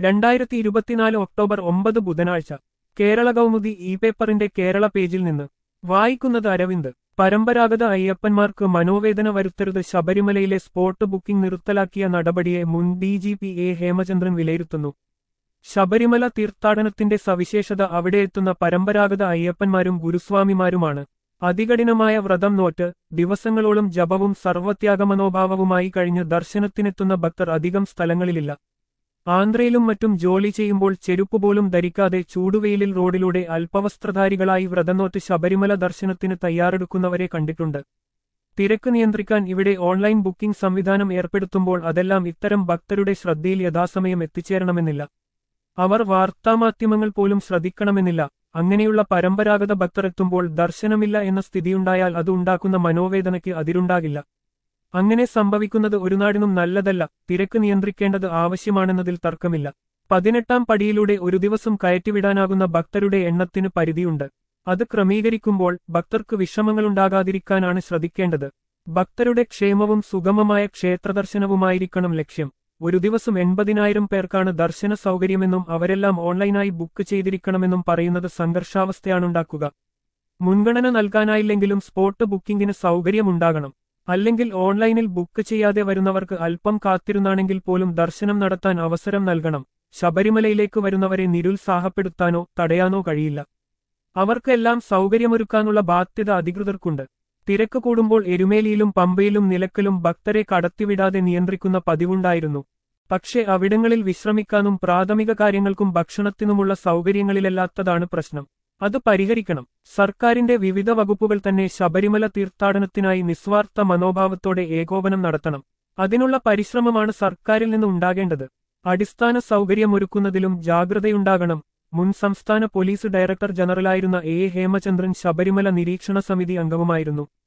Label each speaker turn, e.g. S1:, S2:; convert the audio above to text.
S1: രണ്ടായിരത്തി ഇരുപത്തിനാല് ഒക്ടോബർ ഒമ്പത് ബുധനാഴ്ച കേരള കൗമുദി ഇ പേപ്പറിന്റെ കേരള പേജിൽ നിന്ന് വായിക്കുന്നത് അരവിന്ദ് പരമ്പരാഗത അയ്യപ്പന്മാർക്ക് മനോവേദന വരുത്തരുത് ശബരിമലയിലെ സ്പോട്ട് ബുക്കിംഗ് നിർത്തലാക്കിയ നടപടിയെ മുൻ D G P A Hemachandran വിലയിരുത്തുന്നു ശബരിമല തീർത്ഥാടനത്തിന്റെ സവിശേഷത അവിടെ എത്തുന്ന പരമ്പരാഗത അയ്യപ്പന്മാരും ഗുരുസ്വാമിമാരുമാണ് അതികഠിനമായ വ്രതം നോറ്റ് ദിവസങ്ങളോളം ജപവും സർവത്യാഗമനോഭാവവുമായി കഴിഞ്ഞ് ദർശനത്തിനെത്തുന്ന ഭക്തർ അധികം സ്ഥലങ്ങളിലില്ല ആന്ധ്രയിലും മറ്റും ജോലി ചെയ്യുമ്പോൾ ചെരുപ്പുപോലും ധരിക്കാതെ ചൂടുവെയിലിൽ റോഡിലൂടെ അല്പവസ്ത്രധാരികളായി വ്രതനോറ്റ് ശബരിമല ദർശനത്തിന് തയ്യാറെടുക്കുന്നവരെ കണ്ടിട്ടുണ്ട് തിരക്ക് നിയന്ത്രിക്കാൻ ഇവിടെ ഓൺലൈൻ ബുക്കിംഗ് സംവിധാനം ഏർപ്പെടുത്തുമ്പോൾ അതെല്ലാം ഇത്തരം ഭക്തരുടെ ശ്രദ്ധയിൽ യഥാസമയം എത്തിച്ചേരണമെന്നില്ല അവർ വാർത്താമാധ്യമങ്ങൾ പോലും ശ്രദ്ധിക്കണമെന്നില്ല അങ്ങനെയുള്ള പരമ്പരാഗത ഭക്തർ എത്തുമ്പോൾ ദർശനമില്ല എന്ന സ്ഥിതിയുണ്ടായാൽ അത് ഉണ്ടാക്കുന്ന മനോവേദനയ്ക്ക് അതിരുണ്ടാകില്ല അങ്ങനെ സംഭവിക്കുന്നത് ഒരു നാടിനും നല്ലതല്ല തിരക്ക് നിയന്ത്രിക്കേണ്ടത് ആവശ്യമാണെന്നതിൽ തർക്കമില്ല പതിനെട്ടാം പടിയിലൂടെ ഒരു ദിവസം കയറ്റിവിടാനാകുന്ന ഭക്തരുടെ എണ്ണത്തിന് പരിധിയുണ്ട് അത് ക്രമീകരിക്കുമ്പോൾ ഭക്തർക്ക് വിഷമങ്ങളുണ്ടാകാതിരിക്കാനാണ് ശ്രദ്ധിക്കേണ്ടത് ഭക്തരുടെ ക്ഷേമവും സുഗമമായ ക്ഷേത്രദർശനവുമായിരിക്കണം ലക്ഷ്യം ഒരു ദിവസം എൺപതിനായിരം പേർക്കാണ് ദർശന സൗകര്യമെന്നും അവരെല്ലാം ഓൺലൈനായി ബുക്ക് ചെയ്തിരിക്കണമെന്നും പറയുന്നത് സംഘർഷാവസ്ഥയാണുണ്ടാക്കുക മുൻഗണന നൽകാനായില്ലെങ്കിലും സ്പോട്ട് ബുക്കിംഗിന് സൗകര്യമുണ്ടാകണം അല്ലെങ്കിൽ ഓൺലൈനിൽ ബുക്ക് ചെയ്യാതെ വരുന്നവർക്ക് അല്പം കാത്തിരുന്നാണെങ്കിൽ പോലും ദർശനം നടത്താൻ അവസരം നൽകണം ശബരിമലയിലേക്ക് വരുന്നവരെ നിരുത്സാഹപ്പെടുത്താനോ തടയാനോ കഴിയില്ല അവർക്കെല്ലാം സൗകര്യമൊരുക്കാനുള്ള ബാധ്യത അധികൃതർക്കുണ്ട് തിരക്ക് കൂടുമ്പോൾ എരുമേലിയിലും പമ്പയിലും നിലക്കലും ഭക്തരെ കടത്തിവിടാതെ നിയന്ത്രിക്കുന്ന പതിവുണ്ടായിരുന്നു പക്ഷേ അവിടങ്ങളിൽ വിശ്രമിക്കാനും പ്രാഥമിക കാര്യങ്ങൾക്കും ഭക്ഷണത്തിനുമുള്ള സൗകര്യങ്ങളിലല്ലാത്തതാണ് പ്രശ്നം അത് പരിഹരിക്കണം സർക്കാരിന്റെ വിവിധ വകുപ്പുകൾ തന്നെ ശബരിമല തീർത്ഥാടനത്തിനായി നിസ്വാർത്ഥ മനോഭാവത്തോടെ ഏകോപനം നടത്തണം അതിനുള്ള പരിശ്രമമാണ് സർക്കാരിൽ നിന്ന് ഉണ്ടാകേണ്ടത് അടിസ്ഥാന സൗകര്യമൊരുക്കുന്നതിലും ജാഗ്രതയുണ്ടാകണം മുൻ സംസ്ഥാന പോലീസ് ഡയറക്ടർ ജനറലായിരുന്ന എ ഹേമചന്ദ്രൻ ശബരിമല നിരീക്ഷണ സമിതി അംഗവുമായിരുന്നു